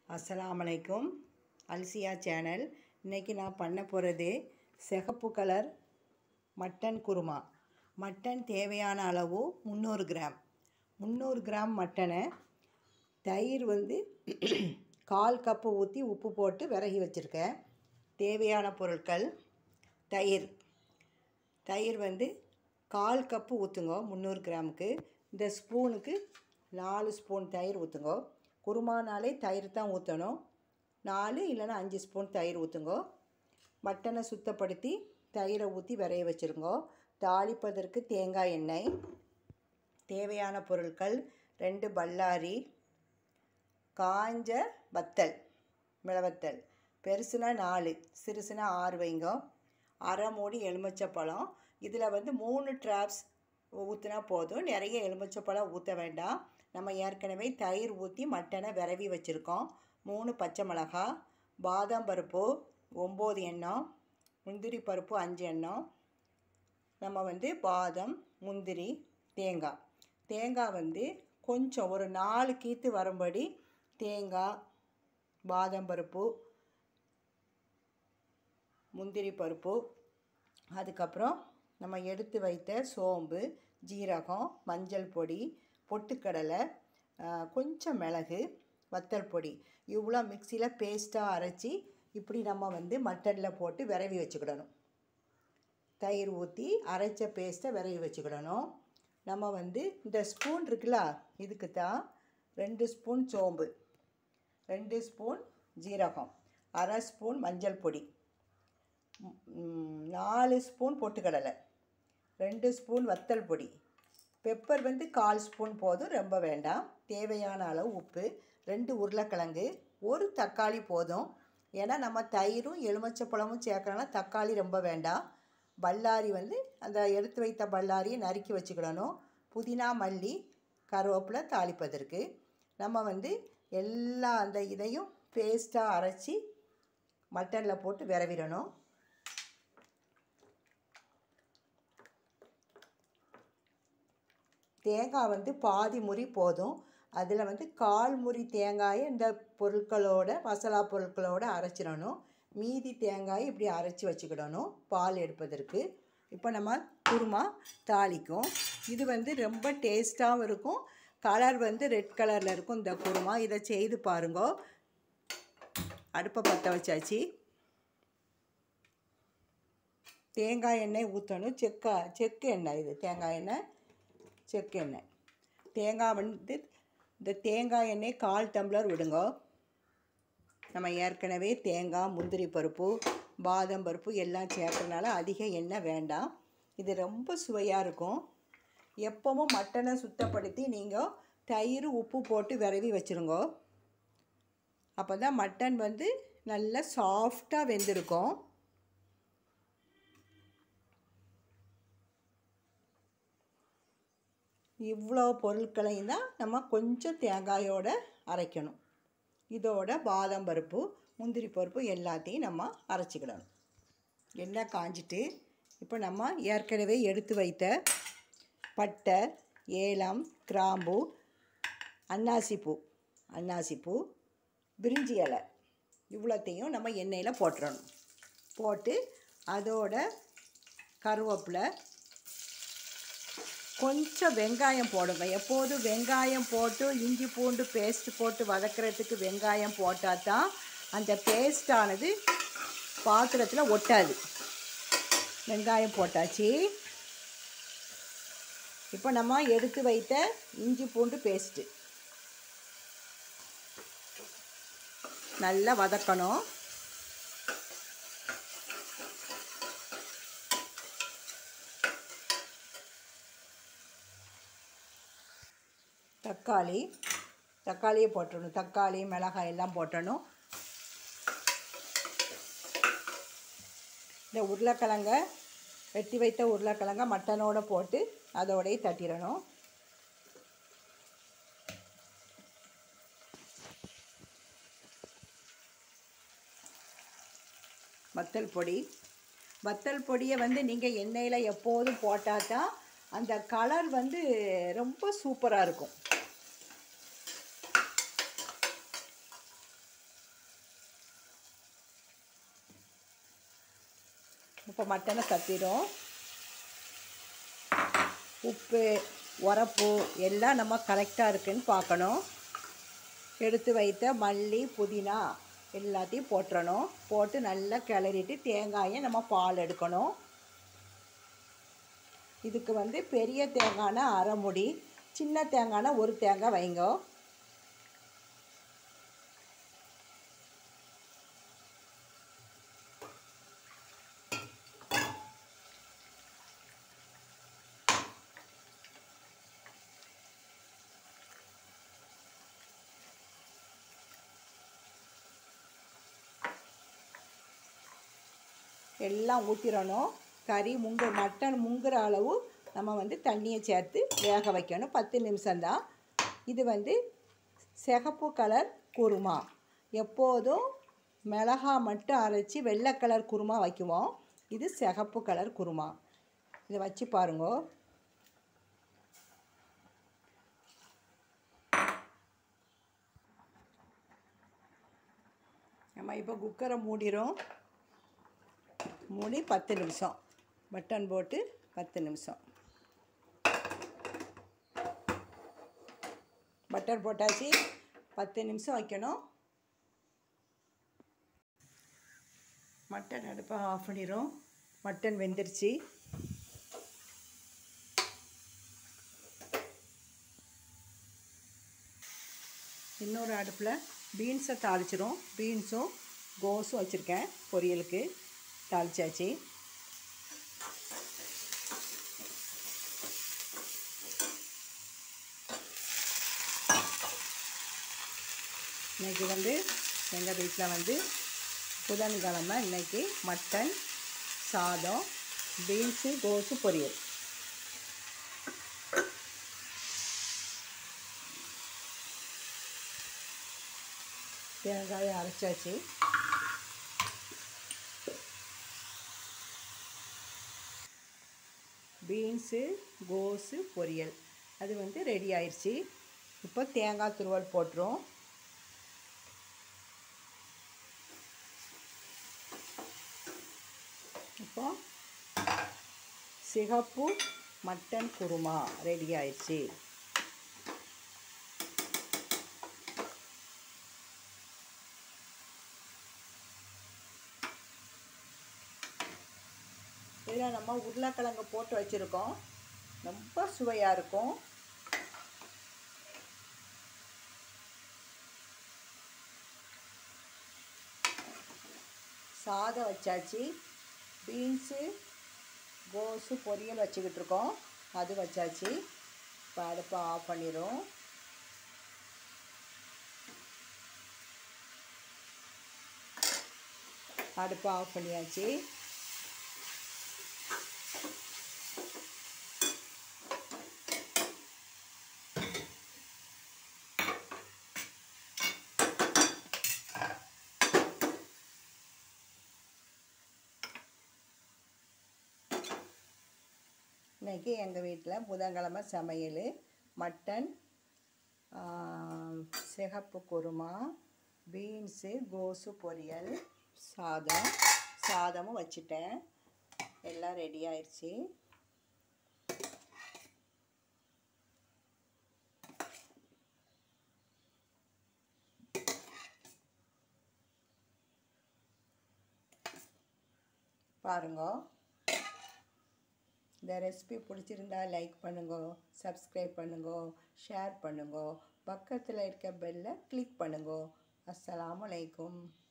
அஸ்ஸலாமு அலைக்கும் அல்சியா சேனல் இன்றைக்கி நான் பண்ண போகிறது சிகப்பு கலர் மட்டன் குருமா மட்டன் தேவையான அளவு முந்நூறு கிராம் முந்நூறு கிராம் மட்டனை தயிர் வந்து கால் கப்பு ஊற்றி உப்பு போட்டு விரகி வச்சுருக்கேன் தேவையான பொருட்கள் தயிர் தயிர் வந்து கால் கப்பு ஊற்றுங்க முந்நூறு கிராமுக்கு இந்த ஸ்பூனுக்கு நாலு ஸ்பூன் தயிர் ஊற்றுங்க குருமானாலே தயிர் தான் ஊற்றணும் நாலு இல்லைன்னா அஞ்சு ஸ்பூன் தயிர் ஊற்றுங்க மட்டனை சுத்தப்படுத்தி தயிரை ஊற்றி விரைய வச்சுருங்க தாளிப்பதற்கு தேங்காய் எண்ணெய் தேவையான பொருட்கள் ரெண்டு பல்லாரி காஞ்ச வத்தல் மிளவத்தல் பெருசுனா நாலு சிறுசுனா ஆறு வைங்க அரை மூடி எலுமிச்சப்பழம் இதில் வந்து மூணு ட்ராப்ஸ் ஊற்றினா போதும் நிறைய எலுமிச்சப்பழம் ஊற்ற வேண்டாம் நம்ம ஏற்கனவே தயிர் ஊற்றி மட்டனை விரவி வச்சுருக்கோம் மூணு பச்சை மிளகா பாதாம் பருப்பு ஒம்பது எண்ணம் முந்திரி பருப்பு அஞ்சு எண்ணம் நம்ம வந்து பாதம் முந்திரி தேங்காய் தேங்காய் வந்து கொஞ்சம் ஒரு நாலு கீத்து வரும்படி தேங்காய் பாதாம் பருப்பு முந்திரி பருப்பு அதுக்கப்புறம் நம்ம எடுத்து வைத்த சோம்பு ஜீரகம் மஞ்சள் பொடி பொட்டுக்கடலை கொஞ்சம் மிளகு வத்தல் பொடி இவ்வளோ மிக்சியில் பேஸ்ட்டாக அரைச்சி இப்படி நம்ம வந்து மட்டனில் போட்டு விரவி வச்சுக்கிடணும் தயிர் ஊற்றி அரைச்ச பேஸ்ட்டை விரவி வச்சுக்கிடணும் நம்ம வந்து இந்த ஸ்பூன் இருக்குல்ல இதுக்கு தான் ரெண்டு ஸ்பூன் சோம்பு ரெண்டு ஸ்பூன் ஜீரகம் அரை ஸ்பூன் மஞ்சள் பொடி நாலு ஸ்பூன் பொட்டுக்கடலை ரெண்டு ஸ்பூன் வத்தல் பொடி பெப்பர் வந்து கால் ஸ்பூன் போதும் ரொம்ப வேண்டாம் தேவையான அளவு உப்பு ரெண்டு உருளைக்கிழங்கு ஒரு தக்காளி போதும் ஏன்னா நம்ம தயிரும் எலுமிச்சப்பழமும் சேர்க்கறனால தக்காளி ரொம்ப வேண்டாம் பல்லாரி வந்து அந்த எடுத்து வைத்த பல்லாரியை நறுக்கி வச்சுக்கிடணும் புதினா மல்லி கருவேப்பிலை தாளிப்பதற்கு நம்ம வந்து எல்லா அந்த இதையும் பேஸ்ட்டாக அரைச்சி மட்டனில் போட்டு விரவிடணும் தேங்காய் வந்து பாதி முறி போதும் அதில் வந்து கால் முறி தேங்காயை இந்த பொருட்களோட மசாலா பொருட்களோடு அரைச்சிடணும் மீதி தேங்காயை இப்படி அரைச்சி வச்சுக்கிடணும் பால் எடுப்பதற்கு இப்போ நம்ம குருமா தாளிக்கும் இது வந்து ரொம்ப டேஸ்ட்டாகவும் இருக்கும் கலர் வந்து ரெட் கலரில் இருக்கும் இந்த குருமா இதை செய்து பாருங்க அடுப்பை பற்ற வச்சாச்சு தேங்காய் எண்ணெய் ஊற்றணும் செக்கா செக்கு எண்ணெய் இது தேங்காய் எண்ணெய் செக்கு எண்ணெய் தேங்காய் வந்து இந்த தேங்காய் எண்ணெய் கால் டம்ளர் விடுங்க நம்ம ஏற்கனவே தேங்காய் முந்திரி பருப்பு பாதம் பருப்பு எல்லாம் சேர்க்கறனால அதிக எண்ணெய் வேண்டாம் இது ரொம்ப சுவையாக இருக்கும் எப்பவும் மட்டனை சுத்தப்படுத்தி நீங்கள் தயிர் உப்பு போட்டு விரவி வச்சுருங்க அப்போ தான் மட்டன் வந்து நல்லா சாஃப்டாக வெந்திருக்கும் இவ்வளோ பொருட்களையும் தான் நம்ம கொஞ்சம் தேங்காயோடு அரைக்கணும் இதோட பாதாம் பருப்பு முந்திரி பருப்பு எல்லாத்தையும் நம்ம அரைச்சிக்கிடணும் எண்ணெய் காஞ்சிட்டு இப்போ நம்ம ஏற்கனவே எடுத்து வைத்த பட்டை ஏலம் கிராம்பு அன்னாசிப்பூ அன்னாசிப்பூ பிரிஞ்சி இலை இவ்வளோத்தையும் நம்ம எண்ணெயில் போட்டுறணும் போட்டு அதோட கருவேப்பிலை கொஞ்சம் வெங்காயம் போடுங்க எப்போதும் வெங்காயம் போட்டு இஞ்சி பூண்டு பேஸ்ட் போட்டு வதக்கிறதுக்கு வெங்காயம் போட்டால் தான் அந்த பேஸ்டானது பாத்திரத்தில் ஒட்டாது வெங்காயம் போட்டாச்சு இப்போ நம்ம எடுத்து வைத்த இஞ்சி பூண்டு பேஸ்ட்டு நல்லா வதக்கணும் தக்காளி தக்காளியை போட்டுடணும் தக்காளி மிளகாய் எல்லாம் போட்டணும் இந்த உருளைக்கிழங்க வெட்டி வைத்த உருளைக்கிழங்க மட்டனோடு போட்டு அதோடய தட்டிடணும் வத்தல் பொடி வத்தல் பொடியை வந்து நீங்கள் எண்ணெயில் எப்போதும் போட்டால் தான் அந்த கலர் வந்து ரொம்ப சூப்பராக இருக்கும் இப்போ மட்டனை தட்டிடும் உப்பு உரப்பு எல்லாம் நம்ம கரெக்டாக இருக்குன்னு பார்க்கணும் எடுத்து வைத்த மல்லி புதினா எல்லாத்தையும் போட்டுறணும் போட்டு நல்லா கிளறிட்டு தேங்காயை நம்ம பால் எடுக்கணும் இதுக்கு வந்து பெரிய தேங்காய்னா அரை முடி சின்ன தேங்காய்னா ஒரு தேங்காய் வைங்க எல்லாம் ஊற்றிடணும் கறி முங்க மட்டன் முங்குற அளவு நம்ம வந்து தண்ணியை சேர்த்து வேக வைக்கணும் பத்து நிமிஷம்தான் இது வந்து சிகப்பு கலர் குருமா எப்போதும் மிளகா மட்டும் அரைச்சி வெள்ளை கலர் குருமா வைக்குவோம் இது சிகப்பு கலர் குருமா இதை வச்சு பாருங்கோ நம்ம இப்போ குக்கரை மூடிடும் மூடி பத்து நிமிஷம் பட்டன் போட்டு பத்து நிமிஷம் பட்டர் போட்டாச்சு பத்து நிமிஷம் வைக்கணும் மட்டன் அடுப்பை ஆஃப் பண்ணிடும் மட்டன் வெந்துருச்சு இன்னொரு அடுப்பில் பீன்ஸை தாளிச்சிரும் பீன்ஸும் கோஸும் வச்சுருக்கேன் பொரியலுக்கு தாளிச்சாச்சு இன்றைக்கி வந்து எங்கள் வீட்டில் வந்து புதன்கிழமை இன்றைக்கி மட்டன் சாதம் பீன்ஸு கோஸு பொரியல் தேங்காயை அரைச்சாச்சு பீன்ஸு கோஸு பொரியல் அது வந்து ரெடி ஆயிடுச்சு இப்போ தேங்காய் துருவல் போட்டுரும் இப்போ சிகப்பு மட்டன் குருமா ரெடி ஆயிடுச்சு இதில் நம்ம உருளைக்கிழங்கு போட்டு வச்சுருக்கோம் ரொம்ப சுவையாக இருக்கும் சாதம் வச்சாச்சு பீன்ஸு கோஸு பொரியல் வச்சுக்கிட்டு இருக்கோம் அது வச்சாச்சு இப்போ அடுப்பை ஆஃப் பண்ணிடும் அடுப்பை ஆஃப் பண்ணியாச்சு இன்றைக்கி எங்கள் வீட்டில் புதன்கிழமை சமையல் மட்டன் சிகப்பு குருமா பீன்ஸு கோஸு பொரியல் சாதம் சாதமும் வச்சுட்டேன் எல்லாம் ரெடி ஆயிடுச்சு பாருங்க இந்த ரெசிபி பிடிச்சிருந்தா லைக் பண்ணுங்க சப்ஸ்கிரைப் பண்ணுங்க ஷேர் பண்ணுங்க பக்கத்தில் இருக்க பெல்லை கிளிக் பண்ணுங்க அஸ்ஸலாமு அலைக்கும்